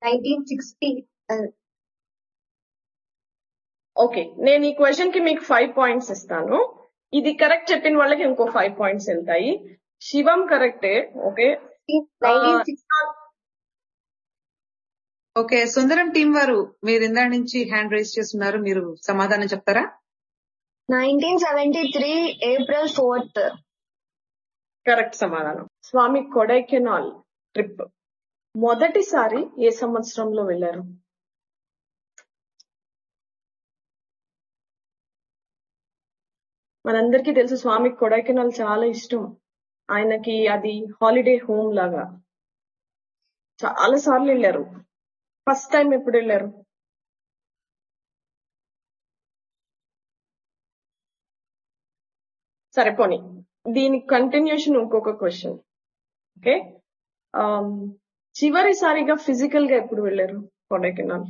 Nineteen sixty okay నేను ఈ question కి మీకు ఫైవ్ పాయింట్స్ ఇస్తాను ఇది కరెక్ట్ చెప్పిన వాళ్ళకి ఇంకో ఫైవ్ పాయింట్స్ వెళ్తాయి శివం కరెక్టే okay nineteen sixty okay Sundaram team వారు మీరు ఇందా నుంచి హ్యాండ్ రైజ్ చేస్తున్నారు మీరు సమాధానం చెప్తారా nineteen seventy three April fourth correct సమాధానం స్వామి కొడైకెనాల్ ట్రిప్ మొదటిసారి ఏ సంవత్సరంలో వెళ్ళారు మనందరికీ తెలుసు స్వామి కొడైకెనాల్ చాలా ఇష్టం ఆయనకి అది హాలిడే హోమ్ లాగా చాలా సార్లు వెళ్ళారు ఫస్ట్ టైం ఎప్పుడు వెళ్ళారు సరే పోనీ దీని కంటిన్యూషన్ ఇంకొక క్వశ్చన్ ఓకే చివరిసారిగా ఫిజికల్ గా ఎప్పుడు వెళ్ళారు కొడైకెనాల్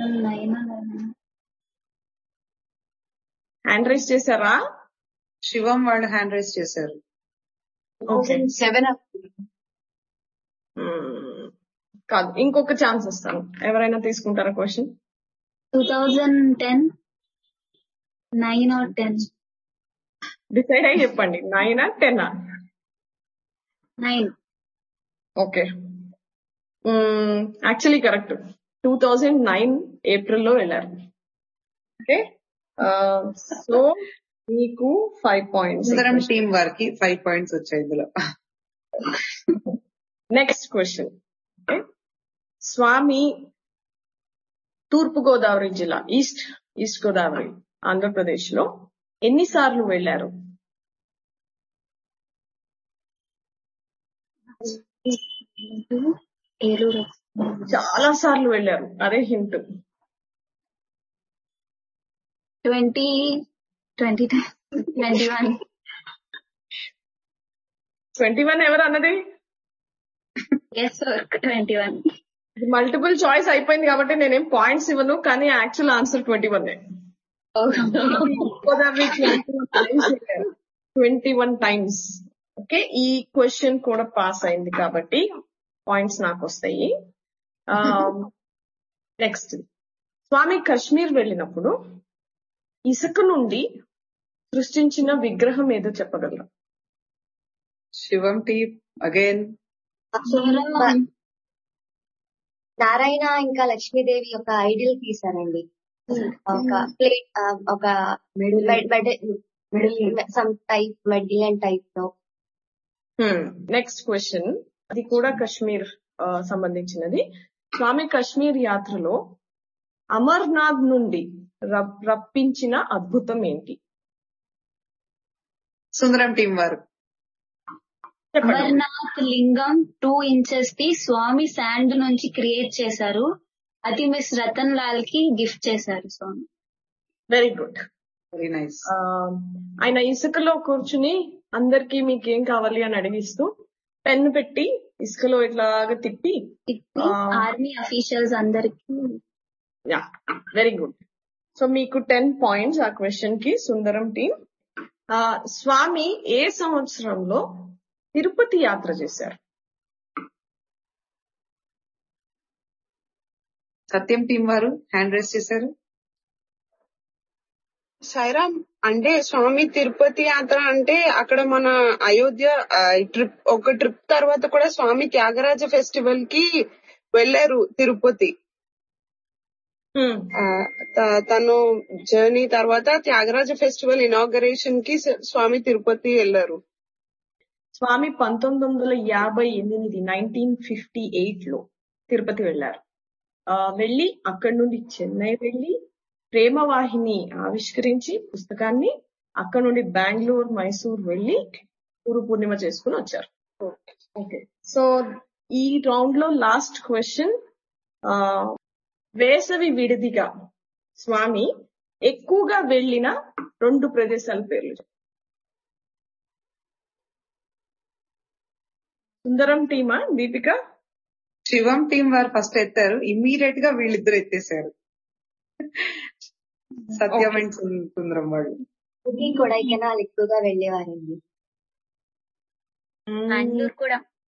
హ్యాండ్ రైస్ చేశారా శివం వాళ్ళు హ్యాండ్ రైజ్ చేశారు ఓకే సెవెన్ మ్మ్. కాదు ఇంకొక ఛాన్స్ ఇస్తాను ఎవరైనా తీసుకుంటారా question two thousand ten nine or ten decide అయ్యి చెప్పండి నైనా టెన్నా nine okay actually correct two thousand nine ఏప్రిల్లో వెళ్ళారు ఓకే సో మీకు ఫైవ్ పాయింట్స్ సుందరం టీం వారికి ఫైవ్ పాయింట్స్ వచ్చాయి ఇందులో నెక్స్ట్ క్వశ్చన్ ఓకే స్వామి తూర్పు గోదావరి జిల్లా ఈస్ట్ ఈస్ట్ గోదావరి ఆంధ్రప్రదేశ్ లో ఎన్నిసార్లు వెళ్ళారు ఏలూరు చాలా సార్లు వెళ్ళారు అదే hint twenty twenty twenty one twenty one ఎవరు అన్నది yes twenty one multiple choice అయిపోయింది కాబట్టి నేనేం పాయింట్స్ ఇవ్వను కానీ actual answer twenty one Godavari twenty one times okay ఈ క్వశ్చన్ కూడా పాస్ అయింది కాబట్టి పాయింట్స్ నాకు వస్తాయి నెక్స్ట్ స్వామి కాశ్మీర్ వెళ్ళినప్పుడు ఇసుక నుండి సృష్టించిన విగ్రహం ఏదో చెప్పగలరు శివం టీం అగైన్ నారాయణ ఇంకా లక్ష్మీదేవి యొక్క ఐడియల్ తీసారండి ఒక ప్లేట్ ఒక middle some type medallion type లో నెక్స్ట్ క్వశ్చన్ అది కూడా కశ్మీర్ ఆ, సంబంధించినది స్వామి కశ్మీర్ యాత్రలో అమర్నాథ్ నుండి రప్- రప్పించిన అద్భుతం ఏంటి సుందరం టీం వారు చెప్పండి అమర్నాథ్ లింగం two inches the Swami sand నుంచి క్రియేట్ చేశారు అది మిస్ రతన్ లాల్ కి గిఫ్ట్ చేశారు Swami very good very nice ఆయన ఇసుకలో కూర్చుని అందరికి మీకేం కావాలి అని అడిగిస్తూ పెన్ పెట్టి ఇసుకలో ఇట్లాగా తిప్పి తిప్పి ఆ. ఆర్మీ అఫీషియల్స్ అందరికి యా వెరీ గుడ్ సో మీకు టెన్ పాయింట్స్ ఆ క్వశ్చన్ కి సుందరం టీం స్వామి ఏ సంవత్సరంలో తిరుపతి యాత్ర చేశారు సత్యం టీం వారు హ్యాండ్ రైజ్ చేశారు సైరామ్ అంటే స్వామి తిరుపతి యాత్ర అంటే అక్కడ మన అయోధ్య ఆ, ట్రిప్ ఒక ట్రిప్ తర్వాత కూడా స్వామి త్యాగరాజ ఫెస్టివల్ కి వెళ్ళారు తిరుపతి Hmm. ఆ, త- తను జర్నీ తర్వాత త్యాగరాజ ఫెస్టివల్ ఇనాగరేషన్ కి స- స్వామి తిరుపతి వెళ్ళారు స్వామి పంతొమ్మిది వందల యాభై ఎనిమిది నైన్టీన్ ఫిఫ్టీ ఎయిట్ లో తిరుపతి వెళ్లారు ఆ, వెళ్లి అక్కడి నుండి చెన్నై వెళ్లి ప్రేమవాహిని ఆవిష్కరించి పుస్తకాన్ని అక్కడ నుండి బెంగళూరు మైసూర్ వెళ్లి గురు పూర్ణిమ చేసుకుని వచ్చారు ఓకే సో ఈ రౌండ్ లో లాస్ట్ క్వశ్చన్ వేసవి విడిదిగా స్వామి ఎక్కువగా వెళ్ళిన రెండు ప్రదేశాల పేర్లు చెప్పండి. సుందరం టీమా దీపిక శివం టీం వారు ఫస్ట్ ఎత్తారు ఇమ్మీడియట్ గా వీళ్ళిద్దరు ఎత్తేసారు సత్యం అండ్ సు- సుందరం వాళ్ళు ఊటీ కొడైకెనాల్ ఎక్కువగా వెళ్ళేవారండి బెంగళూరు కూడా